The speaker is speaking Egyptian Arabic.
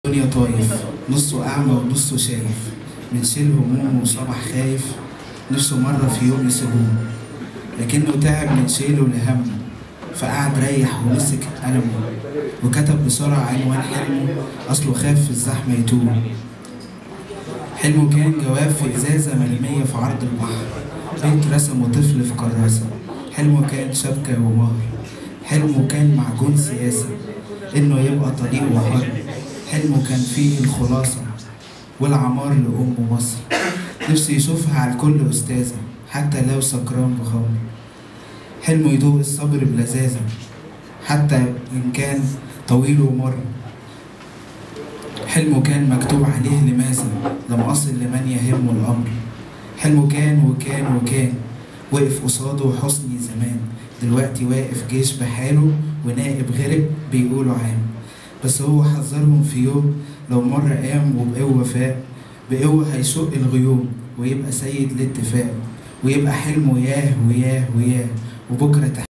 دنيا طايف نصه أعمى ونصه شايف من شيل همومه وصبح خايف نفسه مرة في يوم يسيبوه لكنه تعب من شيله لهمه فقعد ريح ومسك قلمه وكتب بسرعة عنوان حلمه أصله خاف في الزحمة يتوه حلمه كان جواب في إزازة مرمية في عرض البحر بيت رسمه طفل في كراسة حلمه كان شبكة ومهر حلمه كان معجون سياسة إنه يبقى طريق وحر حلمه كان فيه الخلاصة والعمار لأم مصر نفسه يشوفها على الكل أستاذة حتى لو سكران بخمر حلمه يدوق الصبر بلذاذة حتى إن كان طويل ومر حلمه كان مكتوب عليه لماذا لم أصل لمن يهمه الأمر حلمه كان وكان وكان وقف قصاده حسني زمان دلوقتي واقف جيش بحاله ونائب غرب بيقولوا عام بس هو حذرهم في يوم لو مرة قام وبقوة فاق بقوة هيشق الغيوم ويبقى سيد الاتفاق ويبقى حلمه ياه وياه وياه وبكرة